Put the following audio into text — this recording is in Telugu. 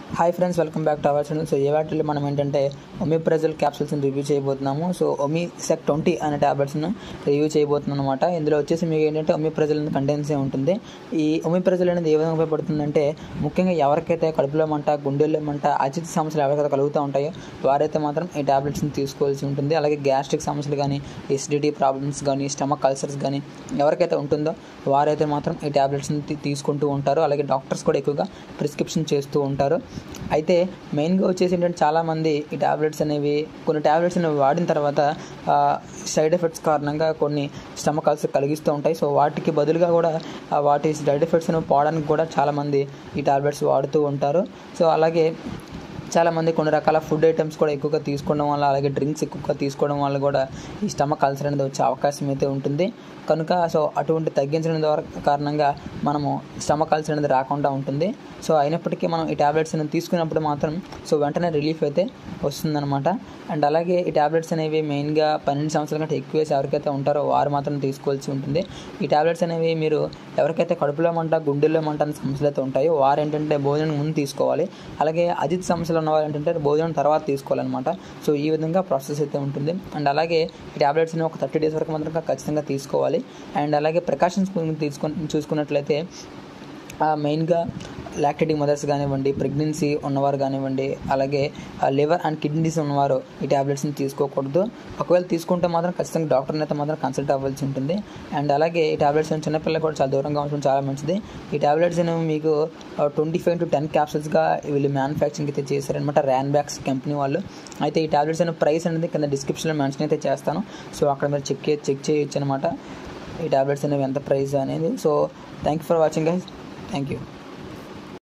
hi friends welcome back to our channel so ఏ వాటిలో మనం ఏంటంటే ఒమిప్రెజల్ క్యాప్సూల్స్ని రివ్యూ చేయబోతున్నాము సో ఒమి సెక్ ట్వంటీ అనే ట్యాబ్లెట్స్ను రివ్యూ చేయబోతున్నాం అనమాట ఇందులో వచ్చేసి మీకు ఏంటంటే ఒమిప్రెజల్ కంటెన్సీ ఉంటుంది ఈ ఒమిప్రెజల్ అనేది ఏ విధంగా ఉపయోగపడుతుందంటే ముఖ్యంగా ఎవరికైతే కడుపులో మంట గుండెల్లో మంట అజిత్ సమస్యలు ఎవరికైతే కలుగుతూ ఉంటాయో వారైతే మాత్రం ఈ ట్యాబ్లెట్స్ని తీసుకోవాల్సి ఉంటుంది అలాగే గ్యాస్ట్రిక్ సమస్యలు కానీ ఎసిడిటీ ప్రాబ్లమ్స్ కానీ స్టమక్ అల్సర్స్ కానీ ఎవరికైతే ఉంటుందో వారైతే మాత్రం ఈ ట్యాబ్లెట్స్ని తీ- తీసుకుంటూ ఉంటారు అలాగే డాక్టర్స్ కూడా ఎక్కువగా ప్రిస్క్రిప్షన్ చేస్తూ ఉంటారు అయితే మెయిన్గా వచ్చేసి ఏంటంటే చాలామంది ఈ ట్యాబ్లెట్స్ అనేవి కొన్ని ట్యాబ్లెట్స్ అనేవి వాడిన తర్వాత సైడ్ ఎఫెక్ట్స్ కారణంగా కొన్ని స్టమక్ అల్సర్ కలిగిస్తూ ఉంటాయి సో వాటికి బదులుగా కూడా ఆ వాటి సైడ్ ఎఫెక్ట్స్ అనేవి పోవడానికి కూడా చాలామంది ఈ ట్యాబ్లెట్స్ వాడుతూ ఉంటారు సో అలాగే చాలామంది కొన్ని రకాల ఫుడ్ ఐటమ్స్ కూడా ఎక్కువగా తీసుకోవడం వల్ల అలాగే డ్రింక్స్ ఎక్కువగా తీసుకోవడం వల్ల కూడా ఈ స్టమక్ అల్సర్ అనేది వచ్చే అవకాశం అయితే ఉంటుంది కనుక సో అటువంటి తగ్గించడం ద్వారా కారణంగా మనము స్టమక్ అల్సర్ అనేది రాకుండా ఉంటుంది సో అయినప్పటికీ మనం ఈ ట్యాబ్లెట్స్ అనేది తీసుకున్నప్పుడు మాత్రం సో వెంటనే రిలీఫ్ అయితే వస్తుందన్నమాట అండ్ అలాగే ఈ ట్యాబ్లెట్స్ అనేవి మెయిన్గా పన్నెండు సంవత్సరాల కంటే ఎక్కువ ఏజ్ ఎవరికైతే ఉంటారో వారు మాత్రం తీసుకోవాల్సి ఉంటుంది ఈ ట్యాబ్లెట్స్ అనేవి మీరు ఎవరికైతే కడుపులో మంట గుండెల్లో మంట అనే సమస్యలు అయితే ఉంటాయో వారు ఏంటంటే భోజనం ముందు తీసుకోవాలి అలాగే అజిత్ సమస్యలు ఉన్న వారు ఏంటంటే భోజనం తర్వాత తీసుకోవాలన్నమాట సో ఈ విధంగా ప్రాసెస్ అయితే ఉంటుంది అండ్ అలాగే ఈ ట్యాబ్లెట్స్ని ఒక థర్టీ డేస్ వరకు మాత్రం ఖచ్చితంగా తీసుకోవాలి అండ్ అలాగే ప్రికాషన్స్ తీసుకొని చూసుకున్నట్లయితే మెయిన్గా లాక్టేటింగ్ మదర్స్ కానివ్వండి ప్రెగ్నెన్సీ ఉన్నవారు కానివ్వండి అలాగే లివర్ అండ్ కిడ్నీస్ ఉన్నవారు ఈ ట్యాబ్లెట్స్ని తీసుకోకూడదు ఒకవేళ తీసుకుంటే మాత్రం ఖచ్చితంగా డాక్టర్ని అయితే మాత్రం కన్సల్ట్ అవ్వాల్సి ఉంటుంది అండ్ అలాగే ఈ ట్యాబ్లెట్స్ చిన్నపిల్లలు కూడా చాలా దూరంగా ఉండడం చాలా మంచిది ఈ ట్యాబ్లెట్స్ మీకు ట్వంటీ ఫైవ్ టు టెన్ క్యాప్సూల్స్గా వీళ్ళు మ్యానుఫ్యాక్చరింగ్ అయితే చేశారనమాట ర్యాన్ బ్యాక్స్ కంపెనీ వాళ్ళు అయితే ఈ ట్యాబ్లెట్స్ అనే ప్రైస్ అనేది కింద డిస్క్రిప్షన్లో మెన్షన్ అయితే చేస్తాను సో అక్కడ మీరు చెక్ చెక్ చేయొచ్చు అనమాట ఈ ట్యాబ్లెట్స్ అనేవి ఎంత ప్రైస్ అనేది so thank you for watching guys thank you